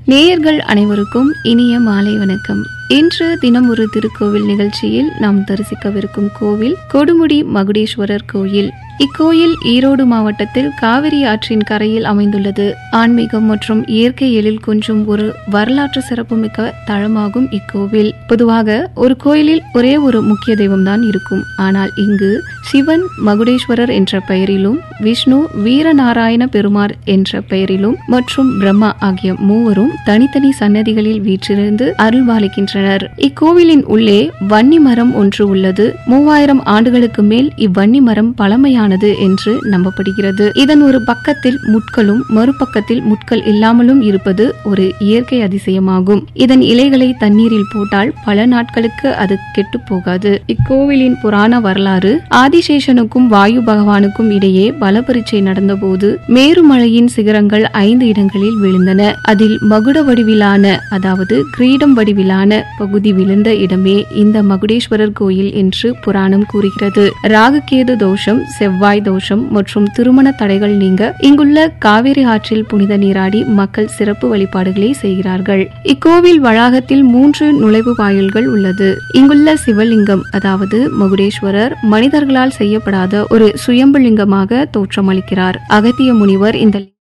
நேயர்கள் அனைவருக்கும் இனிய மாலை வணக்கம் இன்று தினம் ஒரு திருக்கோவில் நிகழ்ச்சியில் நாம் தரிசிக்கவிருக்கும் கோவில் கொடுமுடி மகுடேஸ்வரர் கோயில் இக்கோயில் ஈரோடு மாவட்டத்தில் காவிரி ஆற்றின் கரையில் அமைந்துள்ளது ஆன்மீகம் மற்றும் இயற்கை எழில் கொஞ்சம் ஒரு வரலாற்று சிறப்புமிக்க தளமாகும் இக்கோவில் பொதுவாக ஒரு கோயிலில் ஒரே ஒரு முக்கிய தெய்வம்தான் இருக்கும் ஆனால் இங்கு சிவன் மகுடேஸ்வரர் என்ற பெயரிலும் விஷ்ணு வீரநாராயண பெருமாள் என்ற பெயரிலும் மற்றும் பிரம்மா ஆகிய மூவரும் தனித்தனி சன்னதிகளில் வீற்றிருந்து அருள்பாலிக்கின்றனர் இக்கோவிலின் உள்ளே வன்னி மரம் ஒன்று உள்ளது மூவாயிரம் ஆண்டுகளுக்கு மேல் இவ்வன்னி மரம் பழமையானது என்று நம்பப்படுகிறது இதன் ஒரு பக்கத்தில் முட்களும் மறுபக்கத்தில் முட்கள் இல்லாமலும் இருப்பது ஒரு இயற்கை அதிசயமாகும் இதன் இலைகளை தண்ணீரில் போட்டால் பல நாட்களுக்கு அது கெட்டு போகாது இக்கோவிலின் புராண வரலாறு ஆதிசேஷனுக்கும் வாயு பகவானுக்கும் இடையே பலபரீட்சை நடந்தபோது மேருமலையின் சிகரங்கள் ஐந்து இடங்களில் விழுந்தன அதில் மகுட வடிவிலான அதாவது கிரீடம் வடிவிலான பகுதி விழுந்த இடமே இந்த மகுடேஸ்வரர் கோயில் என்று புராணம் கூறுகிறது ராகுகேது தோஷம் செவ்வாய் தோஷம் மற்றும் திருமண தடைகள் நீங்க இங்குள்ள காவிரி ஆற்றில் புனித நீராடி மக்கள் சிறப்பு வழிபாடுகளை செய்கிறார்கள் இக்கோவில் வளாகத்தில் மூன்று நுழைவு வாயில்கள் உள்ளது இங்குள்ள சிவலிங்கம் அதாவது மகுடேஸ்வரர் மனிதர்களால் செய்யப்படாத ஒரு சுயம்புலிங்கமாக தோற்றமளிக்கிறார் அகத்திய முனிவர் இந்த